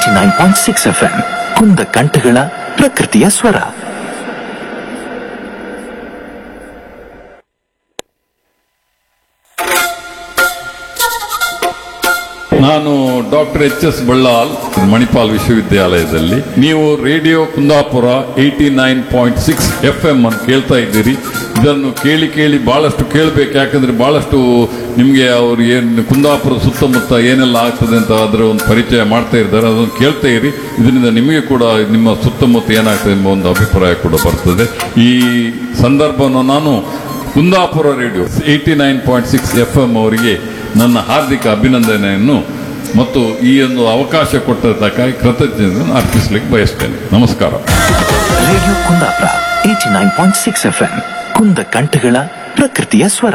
eighty nine point six F M ಕುಂದ ಕಂಠಗಳ ಪ್ರಕೃತಿಯ ಸ್ವರ ನಾನು doctor H S Ballal Manipal ವಿಶ್ವವಿದ್ಯಾಲಯದಲ್ಲಿ ನೀವು radio Kundapura eighty nine point six F M ಅನ್ನು ಕೇಳ್ತಾ ಇದ್ದೀರಿ ಇದನ್ನು ಕೇಳಿ ಕೇಳಿ ಬಹಳಷ್ಟು ಕೇಳಬೇಕು ಯಾಕಂದ್ರೆ ಬಹಳಷ್ಟು ನಿಮಗೆ ಅವರು ಏನು ಕುಂದಾಪುರ ಸುತ್ತಮುತ್ತ ಏನೆಲ್ಲ ಆಗ್ತದೆ ಅಂತ ಅದರ ಒಂದು ಪರಿಚಯ ಮಾಡ್ತಾ ಇದ್ದಾರೆ ಅದನ್ನು ಕೇಳ್ತಾ ಇರಿ ಇದರಿಂದ ನಿಮಗೆ ಕೂಡ ನಿಮ್ಮ ಸುತ್ತಮುತ್ತ ಏನಾಗ್ತದೆ ಎಂಬ ಒಂದು ಅಭಿಪ್ರಾಯ ಕೂಡ ಬರ್ತದೆ ಈ ಸಂದರ್ಭವನ್ನು ನಾನು Kundapura radio eighty nine point six F M ಅವರಿಗೆ ನನ್ನ ಹಾರ್ದಿಕ ಅಭಿನಂದನೆಯನ್ನು ಮತ್ತು ಈ ಒಂದು ಅವಕಾಶ ಕೊಟ್ಟದ್ದಕ್ಕಾಗಿ ಕೃತಜ್ಞತೆಯನ್ನು ಅರ್ಪಿಸಲಿಕ್ಕೆ ಬಯಸ್ತೇನೆ ನಮಸ್ಕಾರ radio Kundapura eighty nine point six F M ಕುಂದ ಕಂಠಗಳ ಪ್ರಕೃತಿಯ ಸ್ವರ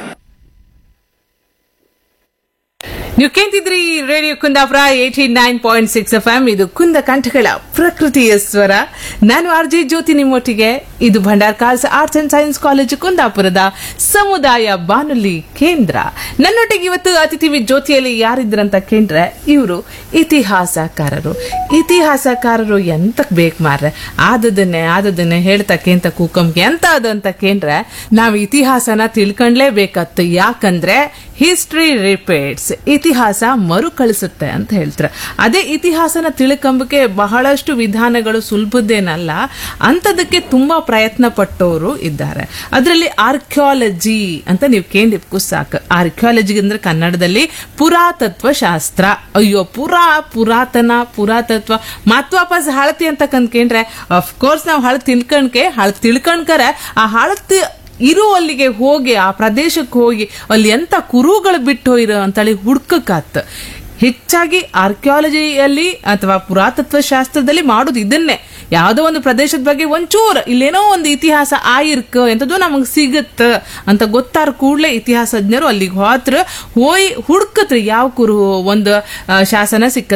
ನೀವು ಕೇಳ್ತಿದ್ರಿ radio Kundapura eighty nine point six F M ಇದು ಕುಂದ ಕಂಠಗಳ ಪ್ರಕೃತಿಯ ಸ್ವರ ನಾನು ಆರ್ ಜೆ ಜ್ಯೋತಿ ನಿಮ್ಮೊಟ್ಟಿಗೆ ಇದು Bhandarkars arts and science college ಕುಂದಾಪುರದ ಸಮುದಾಯ ಬಾನುಲಿ ಕೇಂದ್ರ ನನ್ನೊಟ್ಟಿಗೆ ಇವತ್ತು ಅತಿಥಿ ವಿ ಜ್ಯೋತಿಯಲ್ಲಿ ಯಾರಿದ್ರಂತ ಕೇಂದ್ರ ಇವರು ಇತಿಹಾಸಕಾರರು ಇತಿಹಾಸಕಾರರು ಎಂತಕ್ ಬೇಕು ಮಾರ್ರೆ ಆದದನ್ನೇ ಆದದನ್ನೇ ಹೇಳ್ತಾ ಕೇಂತ ಕೂಕಂಗೆ ಎಂತ ಅದು ಅಂತ ಕೇಂದ್ರೆ ನಾವು ಇತಿಹಾಸನ ತಿಳ್ಕೊಂಡ್ಲೇಬೇಕತ್ತು ಯಾಕಂದ್ರೆ ಹಿಸ್ಟ್ರಿ ರಿಪೀಟ್ಸ್ ಇತಿಹಾಸ ಮರುಕಳಿಸುತ್ತೆ ಅಂತ ಹೇಳ್ತಾರೆ ಅದೇ ಇತಿಹಾಸನ ತಿಳ್ಕೊಂಬಕ್ಕೆ ಬಹಳಷ್ಟು ವಿಧಾನಗಳು ಸುಲಭದ್ದೇನಲ್ಲ ಅಂಥದಕ್ಕೆ ತುಂಬಾ ಪ್ರಯತ್ನ ಪಟ್ಟವರು ಇದ್ದಾರೆ ಅದರಲ್ಲಿ ಆರ್ಕಿಯಾಲಜಿ ಅಂತ ನೀವು ಕೇಳಿದ್ಕು ಸಾಕು ಆರ್ಕಿಯಾಲಜಿ ಅಂದ್ರೆ ಕನ್ನಡದಲ್ಲಿ ಪುರಾತತ್ವ ಶಾಸ್ತ್ರ ಅಯ್ಯೋ ಪುರಾ ಪುರಾತನ ಪುರಾತತ್ವ ಮತ್ ವಾಪಸ್ ಹಳತಿ ಅಂತ ಕಂದ್ಕೊಂಡ್ರೆ ಅಫ್ಕೋರ್ಸ್ ನಾವು ಹಳ ತಿಳ್ಕೊಂಡ್ಕೆ ಹಳ ತಿಳ್ಕೊಂಡ್ಕರೆ ಆ ಹಳತಿ ಇರೋ ಅಲ್ಲಿಗೆ ಹೋಗಿ ಆ ಪ್ರದೇಶಕ್ಕೆ ಹೋಗಿ ಅಲ್ಲಿ ಎಂತ ಕುರುಗಳು ಬಿಟ್ಟು ಹೋಗಿರೋ ಅಂತೇಳಿ ಹುಡ್ಕಕ್ಕಾತ್ ಹೆಚ್ಚಾಗಿ ಆರ್ಕಿಯಾಲಜಿಯಲ್ಲಿ ಅಥವಾ ಪುರಾತತ್ವ ಶಾಸ್ತ್ರದಲ್ಲಿ ಮಾಡೋದು ಇದನ್ನೇ ಯಾವುದೋ ಒಂದು ಪ್ರದೇಶದ ಬಗ್ಗೆ ಒಂಚೂರು ಇಲ್ಲೇನೋ ಒಂದು ಇತಿಹಾಸ ಆಯಿರ್ಕ ಎಂಥದ್ದು ನಮಗೆ ಸಿಗತ್ತ ಅಂತ ಗೊತ್ತಾರ ಕೂಡಲೇ ಇತಿಹಾಸಜ್ಞರು ಅಲ್ಲಿಗೆ ಹೋತ್ರ ಹೋಯ್ ಹುಡ್ಕತ್ರಿ ಯಾವ ಕುರು ಒಂದು ಆ, ಶಾಸನ ಸಿಕ್ಕ